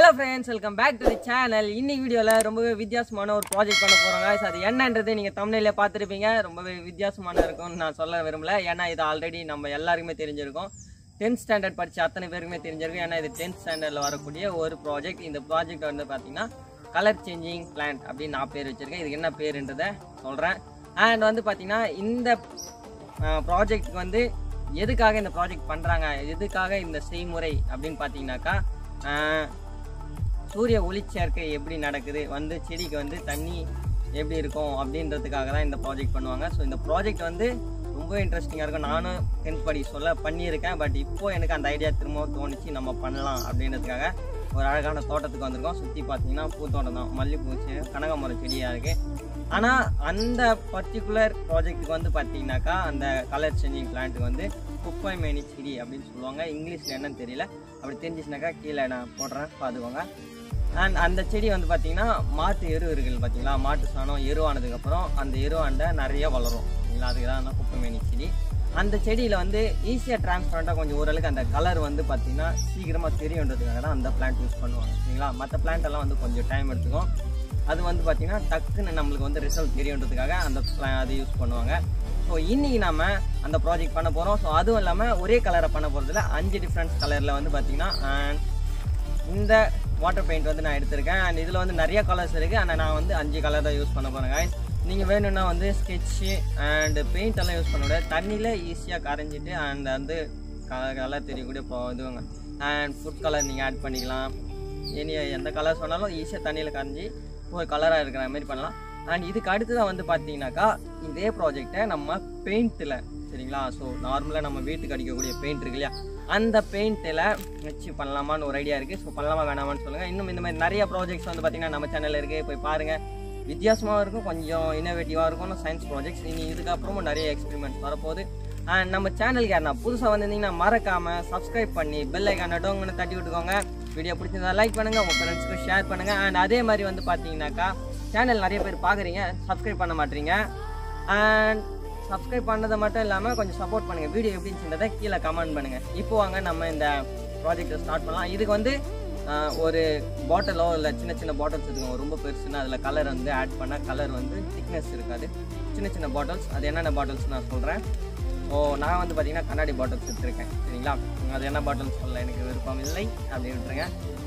Friends welcome back to the channel இன்னைக்கு வீடியோவில் ரொம்பவே வித்தியாசமான ஒரு ப்ராஜெக்ட் பண்ண போகிறோம் guys அது என்னன்றது நீங்கள் தமிழில் பார்த்துருப்பீங்க ரொம்பவே வித்தியாசமான இருக்கும்னு நான் சொல்ல விரும்பல ஏன்னா இது ஆல்ரெடி நம்ம எல்லாருக்குமே தெரிஞ்சிருக்கும் டென்த் ஸ்டாண்டர்ட் படித்த அத்தனை பேருக்குமே தெரிஞ்சிருக்கும் ஏன்னா இது டென்த் ஸ்டாண்டர்டில் வரக்கூடிய ஒரு ப்ராஜெக்ட் இந்த ப்ராஜெக்ட் வந்து பார்த்தீங்கன்னா கலர் சேஞ்சிங் பிளான்ட் அப்படின்னு நான் பேர் வச்சுருக்கேன் இதுக்கு என்ன பேருன்றதை சொல்கிறேன் அண்ட் வந்து பார்த்தீங்கன்னா இந்த ப்ராஜெக்ட் வந்து எதுக்காக இந்த ப்ராஜெக்ட் பண்ணுறாங்க எதுக்காக இந்த செய்முறை அப்படின்னு பார்த்தீங்கன்னாக்கா ஆஹ், சூரிய ஒளிச்சேர்க்கை எப்படி நடக்குது வந்து செடிக்கு வந்து தண்ணி எப்படி இருக்கும் அப்படின்றதுக்காக தான் இந்த ப்ராஜெக்ட் பண்ணுவாங்க ஸோ இந்த ப்ராஜெக்ட் வந்து ரொம்ப இன்ட்ரெஸ்டிங்காக இருக்கும் நானும் டென்த் படி சொல்ல பண்ணியிருக்கேன் பட் இப்போ எனக்கு அந்த ஐடியா திரும்ப தோணுச்சு நம்ம பண்ணலாம் அப்படின்றதுக்காக ஒரு அழகான தோட்டத்துக்கு வந்திருக்கோம் சுற்றி பார்த்தீங்கன்னா பூத்தோட்டம் தான் மல்லிகைப்பூ செடி கனகாமரம் செடியாக இருக்குது ஆனால் அந்த பர்டிகுலர் ப்ராஜெக்ட்டுக்கு வந்து பார்த்தீங்கன்னாக்கா அந்த கலர் சேஞ்சிங் பிளான்ட்டுக்கு வந்து குப்பை மேனி செடி அப்படின்னு சொல்லுவாங்க இங்கிலீஷில் என்னன்னு தெரியல அப்படி தெரிஞ்சிச்சுனாக்கா கீழே நான் போடுறேன் பார்த்துக்கோங்க அண்ட் அந்த செடி வந்து பார்த்தீங்கன்னா மாட்டு எரு இருக்குல்ல பார்த்தீங்களா மாட்டு சாணம் எருவானதுக்கப்புறம் அந்த எருவாண்ட நிறைய வளரும் சரிங்களா அதுக்கு தான் குப்பை மேனி செடி அந்த செடியில் வந்து ஈஸியாக டிரான்ஸ்பரண்ட்டாக கொஞ்சம் ஓரளவுக்கு அந்த கலர் வந்து பார்த்தீங்கன்னா சீக்கிரமாக தெரியுன்றதுக்காக தான் அந்த பிளான்ட் யூஸ் பண்ணுவாங்க சரிங்களா மற்ற பிளான்ட் எல்லாம் வந்து கொஞ்சம் டைம் எடுத்துக்கும் அது வந்து பார்த்தீங்கன்னா டக்குன்னு நம்மளுக்கு வந்து ரிசல்ட் தெரியுன்றதுக்காக அந்த pla- அது யூஸ் பண்ணுவாங்க ஸோ இன்னைக்கு நாம அந்த ப்ராஜெக்ட் பண்ண போகிறோம் ஸோ அதுவும் இல்லாமல் ஒரே கலரை பண்ண போகிறதுல அஞ்சு டிஃப்ரெண்ட்ஸ் கலரில் வந்து பார்த்தீங்கன்னா and இந்த வாட்டர் பெயிண்ட் வந்து நான் எடுத்திருக்கேன் அண்ட் இதில் வந்து நிறைய கலர்ஸ் இருக்குது ஆனால் நான் வந்து அஞ்சு கலர் தான் யூஸ் பண்ண போகிறேன் guys நீங்கள் வேணும்னா வந்து ஸ்கெட்சு அண்ட் பெயிண்ட் எல்லாம் யூஸ் பண்ண முடியாது தண்ணியில் ஈஸியாக கரைஞ்சிட்டு அண்ட் வந்து கலர் தெரியக்கூடிய இப்போ இதுவாங்க அண்ட் ஃபுட் கலர் நீங்கள் ஆட் பண்ணிக்கலாம் இனி எந்த கலர் சொன்னாலும் ஈஸியாக தண்ணியில் கரைஞ்சி ஒரு கலராக இருக்கிற மாதிரி பண்ணலாம் அண்ட் இதுக்கு அடுத்ததான் வந்து பார்த்தீங்கன்னாக்கா இதே ப்ராஜெக்டை நம்ம பெயிண்ட்டில் சரிங்களா ஸோ நார்மலாக நம்ம வீட்டுக்கு அடிக்கக்கூடிய பெயிண்ட் இருக்கு இல்லையா அந்த பெயிண்ட்டில் வச்சு பண்ணலாமான்னு ஒரு ஐடியா இருக்குது ஸோ பண்ணலாமா வேணாமான்னு சொல்லுங்கள் இன்னும் இந்த மாதிரி நிறைய ப்ராஜெக்ட்ஸ் வந்து பார்த்தீங்கன்னா நம்ம சேனலில் இருக்குது போய் பாருங்கள் வித்தியாசமாகவும் இருக்கும் கொஞ்சம் இன்னோவேட்டிவாக இருக்கும் சயின்ஸ் ப்ராஜெக்ட்ஸ் இனி இதுக்கப்புறமும் நிறைய எக்ஸ்பெரிமெண்ட்ஸ் வரப்போகுது அண்ட் நம்ம சேனலுக்கு யாருன்னா புதுசாக வந்திருந்தீங்கன்னா மறக்காமல் சப்ஸ்கிரைப் பண்ணி பெல் ஐக்கான டோங்கன்னு தட்டி விட்டுக்கோங்க வீடியோ பிடிச்சிருந்தா லைக் பண்ணுங்கள் உங்கள் ஃப்ரெண்ட்ஸ்க்கு ஷேர் பண்ணுங்கள் அண்ட் அதே மாதிரி வந்து பார்த்தீங்கன்னாக்கா சேனல் நிறைய பேர் பார்க்குறீங்க சப்ஸ்கிரைப் பண்ண மாட்டீங்க அண்ட் சப்ஸ்கிரைப் பண்ணது மட்டும் இல்லாமல் கொஞ்சம் சப்போர்ட் பண்ணுங்கள் வீடியோ எப்படி இருந்துச்சுன்றதை கீழே கமெண்ட் பண்ணுங்கள் இப்போ வாங்க நம்ம இந்த ப்ராஜெக்டை ஸ்டார்ட் பண்ணலாம் இதுக்கு வந்து ஆஹ், ஒரு பாட்டிலோ இல்லை சின்ன சின்ன பாட்டில்ஸ் இருக்குங்க ரொம்ப பெருசுன்னா அதில் கலர் வந்து ஆட் பண்ணால் கலர் வந்து திக்னஸ் இருக்காது சின்ன சின்ன பாட்டில்ஸ் அது என்னென்ன பாட்டில்ஸ் நான் சொல்கிறேன் ஓ நான் வந்து பார்த்தீங்கன்னா கண்ணாடி பாட்டில்ஸ் எடுத்திருக்கேன் சரிங்களா அது என்ன பாட்டில்ஸ் சொல்ல எனக்கு விருப்பம் இல்லை அப்படி விட்டுருங்க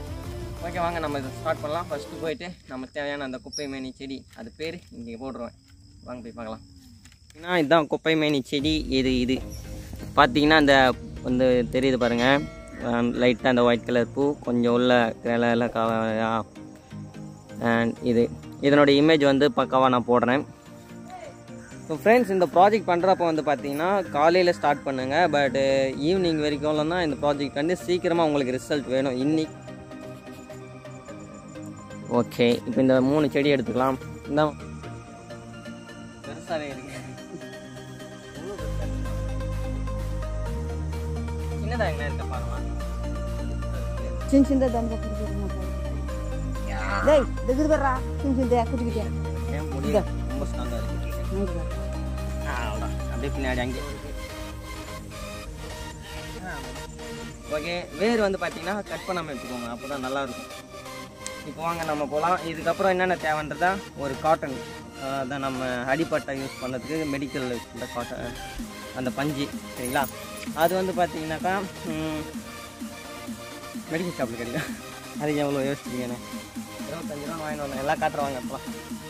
ஓகே வாங்க நம்ம இதை ஸ்டார்ட் பண்ணலாம் ஃபஸ்ட்டு போயிட்டு நம்ம தேவையான அந்த குப்பை மேனி செடி அது பேர் இங்கே போட்டுருவேன் வாங்க போய் பார்க்கலாம் ஏன்னா இதுதான் குப்பை மேனி செடி இது இது பார்த்தீங்கன்னா அந்த வந்து தெரியுது பாருங்கள் லைட்டாக அந்த ஒயிட் கலர் பூ கொஞ்சம் உள்ள கிளல அண்ட் இது இதனோட இமேஜ் வந்து பக்காவாக நான் போடுறேன் ஸோ ஃப்ரெண்ட்ஸ் இந்த ப்ராஜெக்ட் பண்ணுறப்ப வந்து பார்த்தீங்கன்னா காலையில் ஸ்டார்ட் பண்ணுங்கள் பட் ஈவினிங் வரைக்கும் தான் இந்த ப்ராஜெக்ட் வந்து சீக்கிரமாக உங்களுக்கு ரிசல்ட் வேணும் இன்னைக்கு ஓகே இப்போ இந்த மூணு செடி எடுத்துக்கலாம் இந்த பெருசாகவே இருக்கு எவ்வளோ பெருசா இருக்கு? சின்னதா என்ன இருக்க பாருங்க చిన్న చిన్న దాని டேய் దగ్గర ಬರ್రా చిన్న చిన్న குட்டிக்கிட்டே ஏன் முடியல ரொம்ப ஸ்ட்ராங்காக இருக்கு ஆ, அவ்வளோதான் அப்படியே பின்னாடி அங்கே ஓகே வேர் வந்து பார்த்தீங்கன்னா கட் பண்ணாமல் எடுத்துக்கோங்க அப்போ தான் நல்லாயிருக்கும் இப்போ வாங்க நம்ம போகலாம் இதுக்கப்புறம் என்னென்ன தேவைன்றதா ஒரு காட்டன் அதான் நம்ம அடிப்பட்டை யூஸ் பண்ணதுக்கு மெடிக்கல் இந்த காட்டன் அந்த பஞ்சு சரிங்களா அது வந்து பார்த்தீங்கன்னாக்கா மெடிக்கல் ஷாப்பில் கிடைக்கும் அதுக்கு எவ்வளோ யோசிச்சிருக்கேன் இருபத்தஞ்சு ரூபா வாங்கிட்டு வந்தேன் எல்லாம் காட்டுறவாங்க அப்பலாம்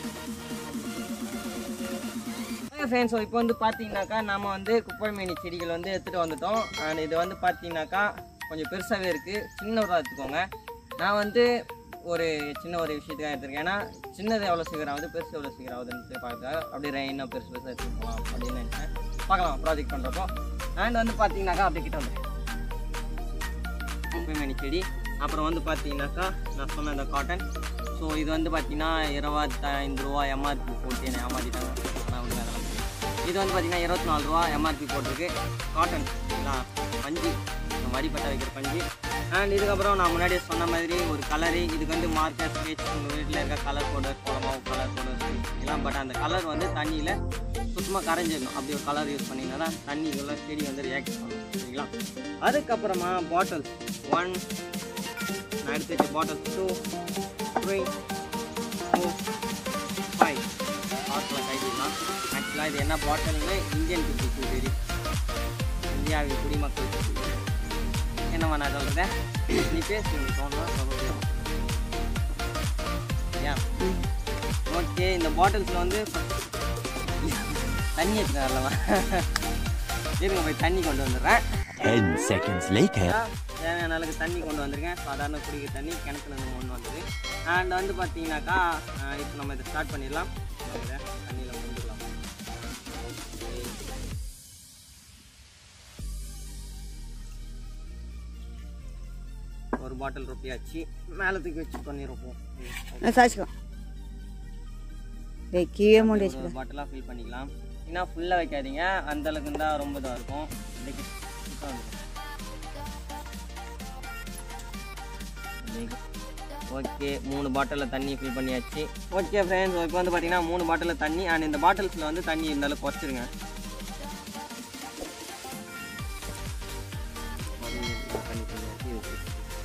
ஃப்ரெண்ட்ஸ் இப்போ வந்து பார்த்தீங்கன்னாக்கா நம்ம வந்து குப்பைமேனி செடிகள் வந்து எடுத்துகிட்டு வந்துட்டோம் அண்ட் இது வந்து பார்த்தீங்கன்னாக்கா கொஞ்சம் பெருசாகவே இருக்குது சின்னதாக எடுத்துக்கோங்க நான் வந்து ஒரு சின்ன ஒரு விஷயத்துக்காக எடுத்திருக்கேன் ஏன்னா சின்னது எவ்வளோ சீக்கிரம் ஆகுது பெருசு எவ்வளோ சீக்கிரம் ஆகுதுன்னு பார்க்க அப்படியே இன்னும் பெருசு பெருசாக எடுத்துட்டு போகலாம் அப்படின்னு நினச்சேன் பார்க்கலாம் ப்ராஜெக்ட் பண்ணுறப்போ அண்ட் வந்து பார்த்தீங்கன்னாக்கா அப்படி கிட்ட வந்து குப்பைமேனி செடி அப்புறம் வந்து பார்த்தீங்கன்னாக்கா நான் சொன்ன இந்த காட்டன் ஸோ இது வந்து பார்த்தீங்கன்னா இருபத்தைந்து ரூபா எம்ஆர்பி போட்டு என்னை ஏமாற்றிட்டாங்க நான் உள்ள அதெல்லாம் இது வந்து பார்த்தீங்கன்னா இருபத்தி நாலு ரூபா எம்ஆர்பி போட்டிருக்கு காட்டன் சரிங்களா பஞ்சு இந்த மடிப்பட்டை வைக்கிற பஞ்சு அண்ட் இதுக்கப்புறம் நான் முன்னாடியே சொன்ன மாதிரி ஒரு கலரு இதுக்கு வந்து மார்க்கர் ஸ்கெட்ச் உங்கள் வீட்டில் இருக்க கலர் பவுடர் கோலமாவு கலர் பவுடர் இதெல்லாம் பட் அந்த கலர் வந்து தண்ணியில் சுத்தமாக கரைஞ்சிடணும் அப்படி ஒரு கலர் யூஸ் பண்ணிங்கன்னா தான் தண்ணி இதெல்லாம் செடி வந்து ரியாக்ட் பண்ணும் சரிங்களா அதுக்கப்புறமா பாட்டில்ஸ் ஒன் நான் எடுத்து வச்ச bottle two three four five bottle கைவிடலாம் ஆக்சுவலாக இது என்ன பாட்டில்னு இந்தியன் குடிக்கு தெரியும் இந்தியாவின் குடிமக்கள் என்னம்மா நான் சொல்கிறேன் நீ பேசு நீ தோணும் சொல்ல ஓகே இந்த பாட்டில்ஸில் வந்து தண்ணி எடுத்துக்காரலவா இருங்க போய் தண்ணி கொண்டு வந்துடுறேன் 10 seconds later. தேவையான அளவுக்கு தண்ணி கொண்டு வந்திருக்கேன் சாதாரண குடிக்கிற தண்ணி கிணத்துல இருந்து கொண்டு வந்தது அண்ட் வந்து பார்த்தீங்கன்னாக்கா இப்போ நம்ம இதை ஸ்டார்ட் பண்ணிடலாம் இதை தண்ணியில் முந்துடலாம் ஒரு பாட்டில் ரொப்பியாச்சு மேலே தூக்கி வச்சு பண்ணிருப்போம் சாச்சிக்கலாம் டேய் கீழே மூடி வச்சுக்க ஒரு பாட்டிலாக ஃபில் பண்ணிக்கலாம் ஏன்னா ஃபுல்லாக வைக்காதீங்க அந்த அளவுக்கு இருந்தால் ரொம்ப இதாக இருக்கும் இன்னைக்கு சுத்தம் இருக்கும் ஓகே மூணு பாட்டிலில் தண்ணி ஃபில் பண்ணியாச்சு ஓகே ஃப்ரெண்ட்ஸ் இப்போ வந்து பார்த்தீங்கன்னா மூணு பாட்டிலில் தண்ணி அண்ட் இந்த பாட்டில்ஸில் வந்து தண்ணி இருந்தாலும் குறைச்சிருங்க தண்ணி பண்ணியாச்சு இது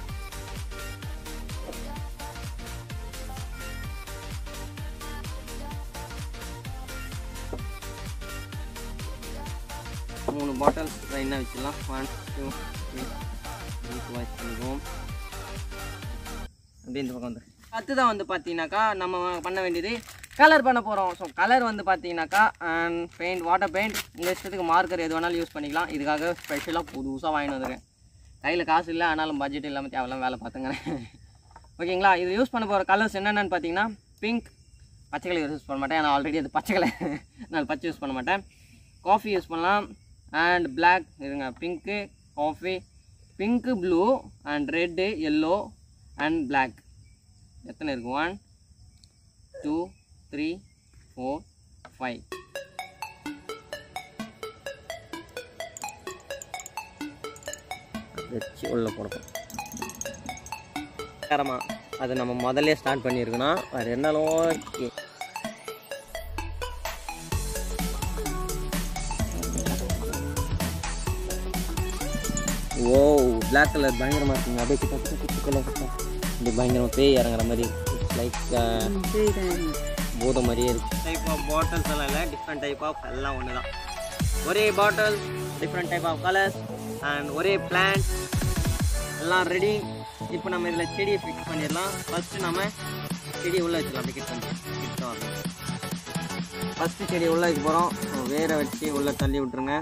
மூணு பாட்டில் லைனாக வச்சிடலாம் ஒன் டூ த்ரீ வாஷ் பண்ணிக்குவோம் அப்படியே இந்த பக்கம் வந்து அடுத்ததான் வந்து பார்த்தீங்கன்னாக்கா நம்ம பண்ண வேண்டியது கலர் பண்ண போகிறோம் ஸோ கலர் வந்து பார்த்தீங்கன்னாக்கா பெயிண்ட் வாட்டர் பெயிண்ட் உங்கள் இஷ்டத்துக்கு மார்க்கர் எது வேணாலும் யூஸ் பண்ணிக்கலாம் இதுக்காக ஸ்பெஷலாக புதுசாக வாங்கிட்டு வந்துருக்கேன் கையில் காசு இல்லை ஆனாலும் பட்ஜெட் இல்லாமல் தேவையில்லாம் வேலை பார்த்துங்கிறேன் ஓகேங்களா இது யூஸ் பண்ண போகிற கலர்ஸ் என்னென்னு பார்த்தீங்கன்னா பிங்க் பச்சை கலர் யூஸ் பண்ண மாட்டேன் ஏன்னா ஆல்ரெடி அது பச்சை கலர் நான் பச்சை யூஸ் பண்ண மாட்டேன் காஃபி யூஸ் பண்ணலாம் அண்ட் Black இருங்க pink coffee pink blue and red yellow and Black எத்தனை இருக்கு one two three four five வச்சு உள்ளே போடணும் தரமா அது நம்ம முதல்ல ஸ்டார்ட் பண்ணியிருக்கணும் அது இருந்தாலும் ஓகே ஓ Black கலர் பயங்கரமாக இருக்குங்க அப்படியே கிட்ட கிட்ட கிட்ட கலர் இப்படி பயங்கரமாக பேய் இறங்குற மாதிரி இட்ஸ் லைக் பூதம் மாதிரியே இருக்கு டைப் ஆஃப் பாட்டில்ஸ் எல்லாம் இல்லை டிஃப்ரெண்ட் டைப் ஆஃப் எல்லாம் ஒன்று தான் ஒரே bottle different type of colours and ஒரே பிளான்ட் எல்லாம் ரெடி இப்போ நம்ம இதில் செடியை ஃபிக்ஸ் பண்ணிடலாம் ஃபஸ்ட்டு நம்ம செடியை உள்ளே வச்சிடலாம் பிக்கெட் பண்ணி கிட்ட வரணும் ஃபஸ்ட்டு செடியை உள்ளே வைக்க போகிறோம் வேரை வச்சு உள்ளே தள்ளி விட்டுருங்க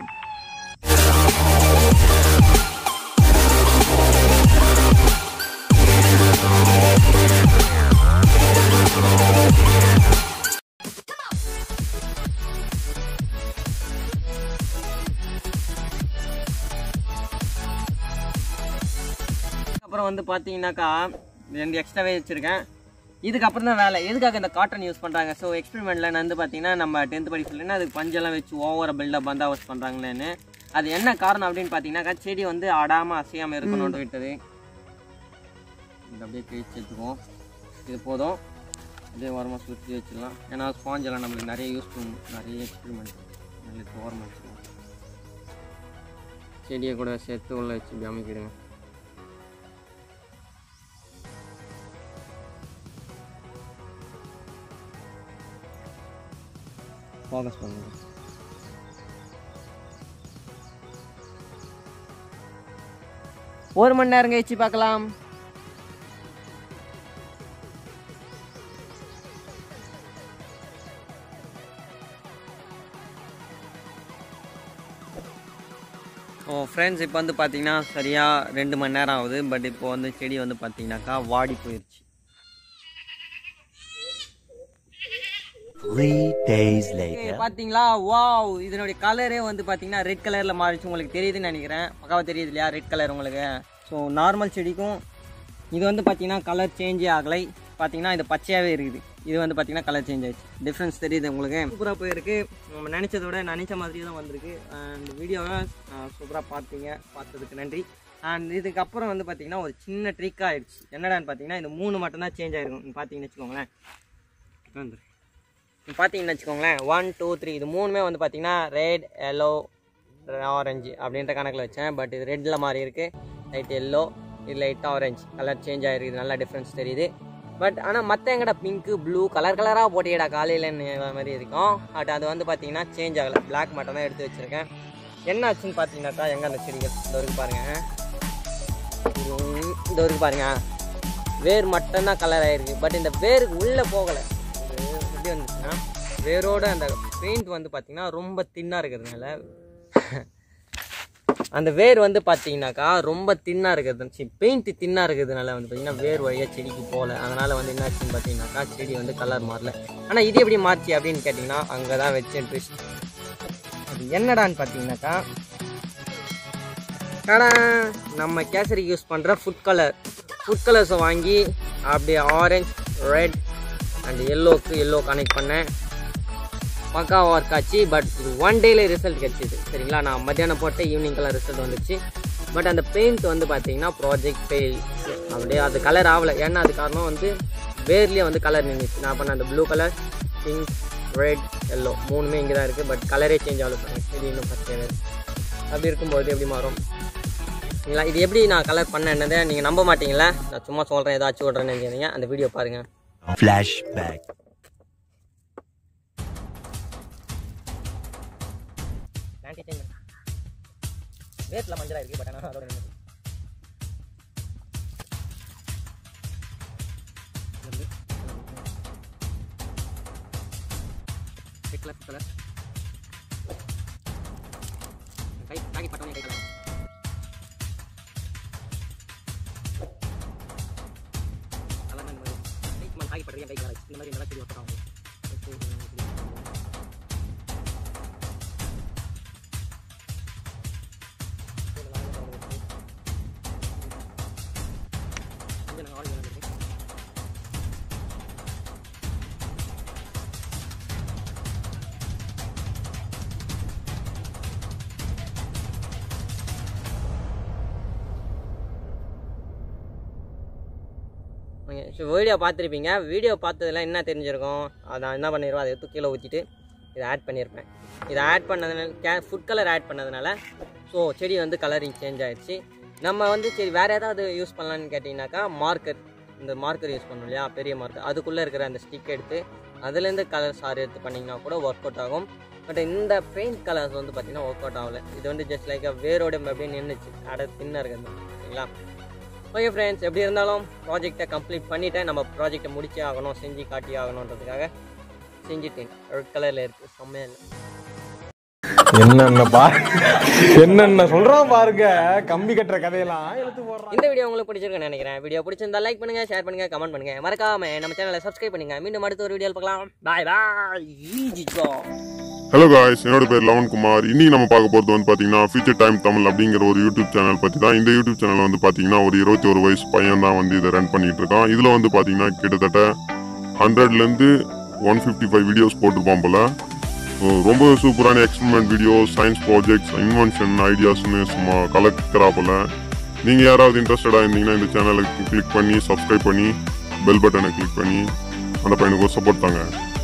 அப்புறம் வந்து பார்த்தீங்கன்னாக்கா ரெண்டு எக்ஸ்ட்ராவே வச்சுருக்கேன் இதுக்கப்புறம் தான் வேலை எதுக்காக இந்த காட்டன் யூஸ் பண்ணுறாங்க ஸோ எக்ஸ்பெரிமெண்ட்டில் வந்து பார்த்தீங்கன்னா நம்ம டென்த் படி சொல்லினா அதுக்கு பஞ்செல்லாம் வச்சு ஓவராக பில்டப் பந்தா யூஸ் பண்ணுறாங்களேன்னு அது என்ன காரணம் அப்படின்னு பார்த்தீங்கன்னாக்கா செடி வந்து ஆடாமல் அசையாமல் இருக்கணும்னு விட்டது இது அப்படியே கிழிச்சு எடுத்துக்குவோம் இது போதும் இதே ஓரமாக சுற்றி வச்சிடலாம் ஏன்னா ஸ்பாஞ்ச் எல்லாம் நம்மளுக்கு நிறைய யூஸ் பண்ணும் நிறைய எக்ஸ்பெரிமெண்ட் நம்மளுக்கு ஓரமாக வச்சுக்கலாம் செடியை கூட சேர்த்து உள்ள வச்சு இப்படி அமைக்கிடுங்க ஃபோக்கஸ் பண்ணுங்க ஒரு மணி நேரம் கழிச்சு பார்க்கலாம் ஓ ஃப்ரெண்ட்ஸ் இப்போ வந்து பார்த்தீங்கன்னா சரியாக ரெண்டு மணி நேரம் ஆகுது பட் இப்போ வந்து செடி வந்து பார்த்தீங்கன்னாக்கா வாடி போயிடுச்சு Three days Okay, later. பாத்தீங்களா வாவ் இதனுடைய கலரே வந்து பாத்தீங்கன்னா ரெட் கலர்ல மாறிச்சு உங்களுக்கு தெரியுதுன்னு நினைக்கிறேன் பக்காவா தெரியுது இல்லையா ரெட் கலர் உங்களுக்கு ஸோ நார்மல் செடிக்கும் இது வந்து பாத்தீங்கன்னா கலர் சேஞ்சே ஆகலை பாத்தீங்கன்னா இது பச்சையாவே இருக்குது இது வந்து பாத்தீங்கன்னா கலர் சேஞ்ச் ஆயிடுச்சு டிஃப்ரென்ஸ் தெரியுது உங்களுக்கு சூப்பராக போயிருக்கு நம்ம நினைச்சதை விட நினைச்ச மாதிரியே தான் வந்திருக்கு அண்ட் வீடியோவை சூப்பராக பார்த்தீங்க பார்த்ததுக்கு நன்றி அண்ட் இதுக்கப்புறம் வந்து பாத்தீங்கன்னா ஒரு சின்ன ட்ரிக் ஆயிடுச்சு என்னடான்னு பார்த்தீங்கன்னா இந்த மூணு மட்டும் தான் சேஞ்ச் ஆயிருக்கும் பார்த்தீங்கன்னு வச்சுக்கோங்களேன் வந்துரு இப்போ பார்த்தீங்கன்னு வச்சுக்கோங்களேன் ஒன் டூ த்ரீ இது மூணுமே வந்து பார்த்தீங்கன்னா ரெட் எல்லோ ஆரஞ்சு அப்படின்ற கணக்கில் வச்சேன் பட் இது ரெட்டில் மாறி இருக்குது லைட் எல்லோ இது லைட்டாக ஆரஞ்சு கலர் சேஞ்ச் ஆகிருக்குது நல்லா டிஃப்ரென்ஸ் தெரியுது பட் ஆனால் மற்ற எங்கடா பிங்க்கு ப்ளூ கலர் கலராக போட்டியடா காலையிலன்னு மாதிரி இருக்கும் பட் அது வந்து பார்த்தீங்கன்னா சேஞ்ச் ஆகலை Black மட்டும் தான் எடுத்து வச்சுருக்கேன் என்ன ஆச்சுன்னு பார்த்தீங்கன்னாக்கா எங்கே அந்த செடிகள் இந்த வரைக்கும் பாருங்கள் இந்த வரைக்கும் பாருங்க வேர் மட்டும்தான் கலர் ஆயிருக்கு பட் இந்த வேருக்கு உள்ளே போகலை இது எப்படி வந்துச்சுன்னா வேரோட அந்த பெயிண்ட் வந்து பார்த்தீங்கன்னா ரொம்ப தின்னாக இருக்கிறதுனால அந்த வேர் வந்து பார்த்தீங்கன்னாக்கா ரொம்ப தின்னாக இருக்கிறது பெயிண்ட் தின்னாக இருக்கிறதுனால வந்து பார்த்தீங்கன்னா வேர் வழியாக செடிக்கு போகல அதனால் வந்து என்னாச்சுன்னு பார்த்தீங்கன்னாக்கா செடி வந்து கலர் மாறல ஆனால் இது எப்படி மாறிச்சு அப்படின்னு கேட்டிங்கன்னா அங்கே தான் வச்சேன் ட்விஸ்ட் அது என்னடான்னு பார்த்தீங்கன்னாக்கா கடை நம்ம கேசரிக்கு யூஸ் பண்ணுற ஃபுட் கலர் ஃபுட் கலர்ஸை வாங்கி அப்படியே ஆரஞ்ச் ரெட் அண்ட் எல்லோக்கு எல்லோ கனெக்ட் பண்ணேன் பக்கா ஒர்க் ஆச்சு பட் இது ஒன் டேல ரிசல்ட் கிடச்சிது சரிங்களா நான் மத்தியானம் போட்ட ஈவினிங்கெல்லாம் ரிசல்ட் வந்துச்சு பட் அந்த பெயிண்ட் வந்து பார்த்தீங்கன்னா ப்ராஜெக்ட் ஃபெயில் அப்படியே அது கலர் ஆகலை ஏன்னா அது காரணம் வந்து வேர்லேயே வந்து கலர் நின்றுச்சு நான் பண்ண அந்த blue colour pink red yellow மூணுமே இங்கே தான் இருக்குது பட் கலரே சேஞ்ச் ஆகல பாருங்க இது இன்னும் பச்சை வேறு அப்படி இருக்கும்போது எப்படி மாறும் சரிங்களா இது எப்படி நான் கலர் பண்ணேன்னதை நீங்கள் நம்ப மாட்டீங்களா நான் சும்மா சொல்கிறேன் ஏதாச்சும் விட்றேன்னு நினைக்கிறீங்க அந்த வீடியோ பாருங்கள் Flashback. வேட்டில் மஞ்சளாக இருக்குது பட் ஆனால் அதோட நின்னுது. Red colour, food colour. கை காக்கி பட்டவனே கை கலர் கலர் இந்த மாதிரி கை சும்மா காக்கி பட்டது என் கை கலர் இந்த மாதிரி நல்லா செடி ஒட்டலாம் கொஞ்சம் நான் ஆரஞ்சு வந்துருக்கு வீடியோ பார்த்துருப்பீங்க வீடியோ பார்த்ததுல என்ன தெரிஞ்சிருக்கும் அதான் என்ன பண்ணிடுவோம் அதை எடுத்து கீழே ஊற்றிட்டு இதை ஆட் பண்ணியிருப்பேன் இதை ஆட் பண்ணதுனால கே ஃபுட் கலர் ஆட் பண்ணதுனால ஸோ செடி வந்து கலரிங் சேஞ்ச் ஆயிடுச்சு நம்ம வந்து சரி வேறு ஏதாவது யூஸ் பண்ணலான்னு கேட்டிங்கனாக்கா மார்க்கர் இந்த மார்க்கர் யூஸ் பண்ணோம் இல்லையா பெரிய மார்க்கர் அதுக்குள்ளே இருக்கிற அந்த ஸ்டிக் எடுத்து அதுலேருந்து கலர் சார் எடுத்து பண்ணிங்கன்னா கூட ஒர்க் அவுட் ஆகும் பட் இந்த பெயிண்ட் கலர்ஸ் வந்து பார்த்திங்கன்னா ஒர்க் அவுட் ஆகலை இது வந்து ஜஸ்ட் லைக் வேரோட அப்படியே நின்றுச்சு அட தின்னாக இருக்குது சரிங்களா ஓகே ஃப்ரெண்ட்ஸ் எப்படி இருந்தாலும் ப்ராஜெக்டை கம்ப்ளீட் பண்ணிட்டேன் நம்ம ப்ராஜெக்டை முடிச்சே ஆகணும் செஞ்சு காட்டி ஆகணுன்றதுக்காக செஞ்சுட்டேன் ரெட் கலரில் இருக்குது செம்மையாக இல்லை என்னென்ன பா என்னென்ன சொல்றான் பாருங்க கம்பி கட்டுற கதையெல்லாம் எடுத்து போடுறான் இந்த வீடியோ உங்களுக்கு பிடிச்சிருக்குன்னு நினைக்கிறேன் வீடியோ பிடிச்சிருந்தா லைக் பண்ணுங்க ஷேர் பண்ணுங்க கமெண்ட் பண்ணுங்க மறக்காம நம்ம சேனலை சப்ஸ்கிரைப் பண்ணுங்க மீண்டும் அடுத்த ஒரு வீடியோவில் பார்க்கலாம் பாய் பாய் ஹலோ காய்ஸ் என்னோட பேர் லவன் குமார் இன்னைக்கு நம்ம பார்க்க போகிறது வந்து பார்த்தீங்கன்னா ஃபியூச்சர் டைம் தமிழ் அப்படிங்கிற ஒரு யூடியூப் சேனல் பற்றி தான் இந்த யூடியூப் சேனல் வந்து பார்த்தீங்கன்னா ஒரு இருபத்தி ஒரு வயசு பையன் தான் வந்து இதை ரன் பண்ணிட்டு இருக்கான் இதில் வந்து பார்த்தீங்கன்னா கிட்டத்தட்ட ஹண்ட்ரட்லேருந்து ஒன் ஃபிஃப்டி ஃபைவ் வீடியோஸ் போட்டிருப்பான் போல So, ரொம்ப சூப்பரான experiment videos science projects invention ஐடியாஸ்னு சும்மா கலக்கிறா போல நீங்கள் யாராவது இன்ட்ரெஸ்டடாக இருந்தீங்கன்னா இந்த சேனலுக்கு கிளிக் பண்ணி சப்ஸ்கிரைப் பண்ணி பெல் பட்டனை கிளிக் பண்ணி அந்த பையனுக்கு ஒரு சப்போர்ட் தாங்க